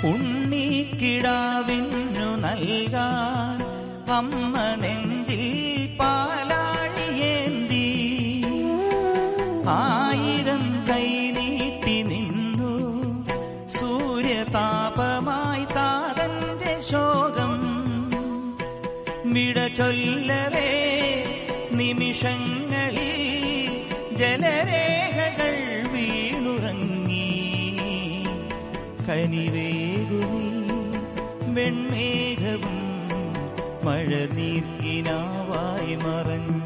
ഉണ്ണിക്കിടാവിന്നു നൽകാൻ അമ്മ നെഞ്ചിൽ പാലാഴിയേന്തി ആയിരം കൈ നീട്ടി നിന്നു സൂര്യതാപമായി താതന്റെ ശോകം വിട ചൊല്ലവേ നിമിഷങ്ങളിൽ ജലരേഖകൾ വീണുറങ്ങി കനിവേകുമി വെൺമേഘവും മഴ നീർക്കിനാവായി മറഞ്ഞു